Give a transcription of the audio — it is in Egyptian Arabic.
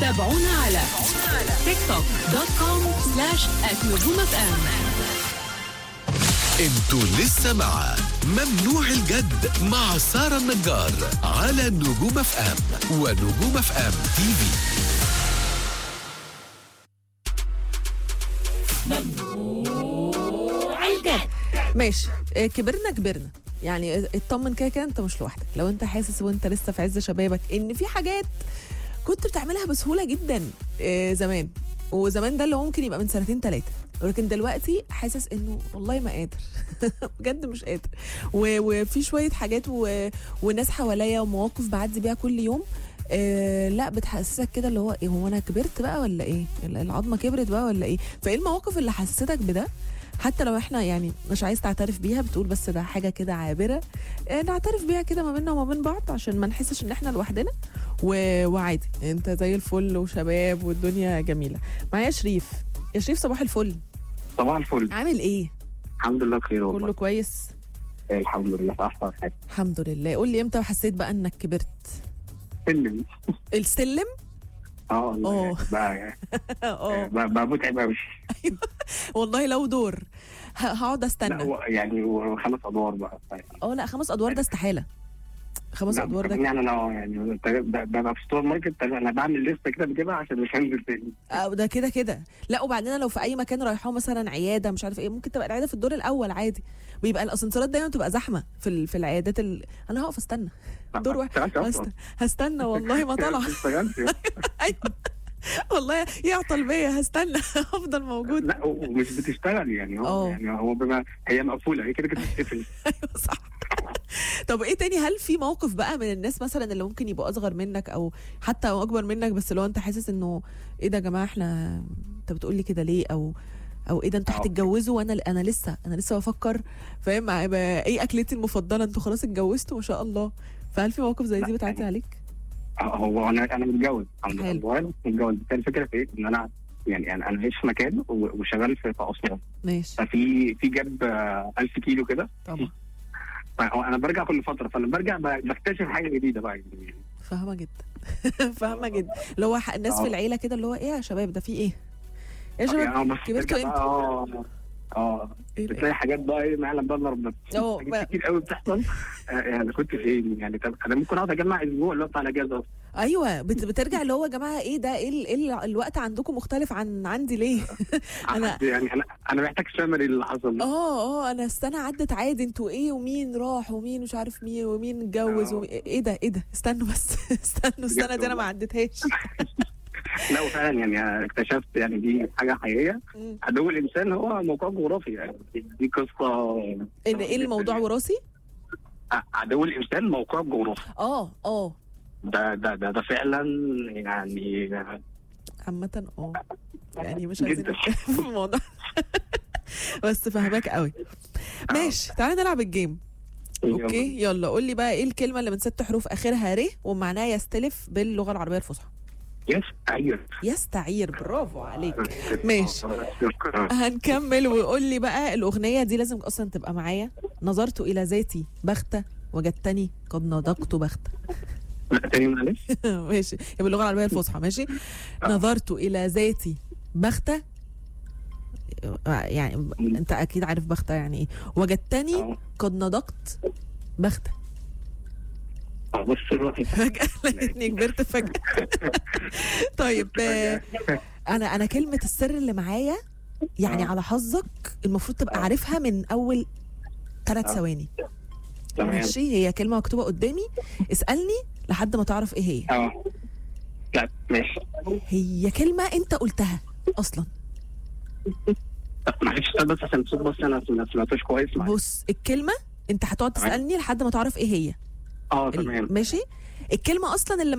تابعونا على تيك توك دوت كوم سلاش نجوم اف ام انتوا لسه مع ممنوع الجد مع سارة النجار على نجوم اف ام ونجوم اف ام تي في ماشي آه، كبرنا كبرنا يعني اطمن كده كده انت مش لوحدك لو انت حاسس وانت لسه في عز شبابك ان في حاجات كنت بتعملها بسهوله جدا آه، زمان وزمان ده اللي هو ممكن يبقى من سنتين ثلاثه ولكن دلوقتي حاسس انه والله ما قادر بجد مش قادر و- وفي شويه حاجات و... وناس حواليا ومواقف بعدي بيها كل يوم آه لا بتحسسك كده اللي هو ايه هو انا كبرت بقى ولا ايه العظمه كبرت بقى ولا ايه فايه المواقف اللي حسستك بده حتى لو احنا يعني مش عايز تعترف بيها بتقول بس ده حاجه كده عابره آه، نعترف بيها كده ما بيننا وما بين بعض عشان ما نحسش ان احنا لوحدنا و... وعادي انت زي الفل وشباب والدنيا جميله معايا شريف يا شريف صباح الفل صباح الفل عامل ايه الحمد لله بخير والله كله كويس الحمد لله في احسن حاجه الحمد لله قول لي امتى حسيت بقى انك كبرت سلم السلم اه والله أوه. يعني بقى اه بقى, بقى متعب قوي والله لو دور ه- هقعد لا استنى هو يعني هو خمس ادوار بقى اه لا خمس ادوار ده استحاله خمس لا، ادوار ده يعني انا اه يعني ببقى في السوبر ماركت انا بعمل لسته كده بجيبها عشان مش هنزل تاني آه، ده كده كده لا وبعدين أنا لو في اي مكان رايحاه مثلا عياده مش عارف ايه ممكن تبقى العياده في الدور الاول عادي ويبقى الاسانسيرات دايما بتبقى زحمه في ال- في العيادات ال... انا هقف استنى دور واحد اشتغلت هست... اصلا هستنى والله ما طلع اشتغلت ايوه والله يعطل بيا هستنى افضل موجود لا ومش بتشتغل يعني هو أوه. يعني هو بما هي مقفوله هي كده كده بتتقفل ايوه صح طب ايه تاني هل في موقف بقى من الناس مثلا اللي ممكن يبقوا اصغر منك او حتى او اكبر منك بس لو انت حاسس انه ايه ده يا جماعه احنا انت بتقول لي كده ليه او او ايه ده انتوا آه. هتتجوزوا وانا انا لسه انا لسه بفكر فاهم ع- ايه اكلتي المفضله انتوا خلاص اتجوزتوا ما شاء الله فهل في مواقف زي لا، دي بتعدي يعني- عليك؟ آه، هو انا انا متجوز الحمد حلو. لله متجوز بس الفكره في ايه ان انا يعني انا انا عايش في مكان و- وشغال في في اسوان ماشي ففي في جاب آه، 1000 كيلو كده طبعا فانا برجع كل فتره فلما برجع ب- بكتشف حاجه جديده بقى يعني فاهمه جدا فاهمه جدا اللي هو ح- الناس في آه. العيله كده اللي هو ايه يا شباب ده في ايه؟ يا يعني شباب أنا بس كبرتوا برجع امتى؟ بقى، اه اه إيه ده؟ بتلاقي حاجات بقى ايه ما يعلم بقى الا ربنا أوه، حاجات بقى. كتير قوي بتحصل آه، يعني كنت فين يعني طب انا ممكن اقعد اجمع اسبوع اللي هو بتاع الاجازه أصلاً. ايوه بت- بترجع اللي هو يا جماعه ايه ده ايه ال- إيه ال- الوقت عندكم مختلف عن عندي ليه؟ أنا- يعني انا انا محتاج سمري اللي حصل ده. اه اه انا السنه عدت عادي انتوا ايه ومين راح ومين مش عارف مين ومين اتجوز آه. ومين ايه ده ايه ده استنوا بس استنوا السنه دي انا ما عدتهاش لا وفعلا يعني اكتشفت يعني دي حاجه حقيقيه مم. عدو الانسان هو موقع جغرافي يعني دي قصه ان ايه الموضوع وراثي؟ عدو الانسان موقع جغرافي اه اه ده ده ده, ده فعلا يعني عامة اه يعني مش عايزين جدا. نتكلم في الموضوع بس فاهماك قوي ماشي تعالى نلعب الجيم اوكي يلا قول لي بقى ايه الكلمه اللي من ست حروف اخرها ر ومعناها يستلف باللغه العربيه الفصحى يس ايوه يستعير برافو عليك ماشي. شكرا هنكمل وقول لي بقى الاغنيه دي لازم اصلا تبقى معايا نظرت الى ذاتي بختة وجدتني قد نضقت بختة لا تاني معلش ماشي يبقى باللغه العربيه الفصحى ماشي نظرت الى ذاتي بختة يعني انت اكيد عارف بختة يعني ايه وجدتني آه. قد نضقت بختة آه، بص روحي فجأة لقيتني كبرت فجأة طيب آه، انا انا كلمة السر اللي معايا يعني آه. على حظك المفروض تبقى آه. عارفها من اول ثلاث آه. ثواني تمام ماشي هي كلمة مكتوبة قدامي اسألني لحد ما تعرف ايه هي اه لا ماشي هي كلمة انت قلتها اصلا طب معلش استنى بس عشان الصوت بس انا ما سمعتوش كويس معلش. بص الكلمة انت هتقعد تمام. تسألني لحد ما تعرف ايه هي اه ال- تمام ماشي الكلمة اصلا اللي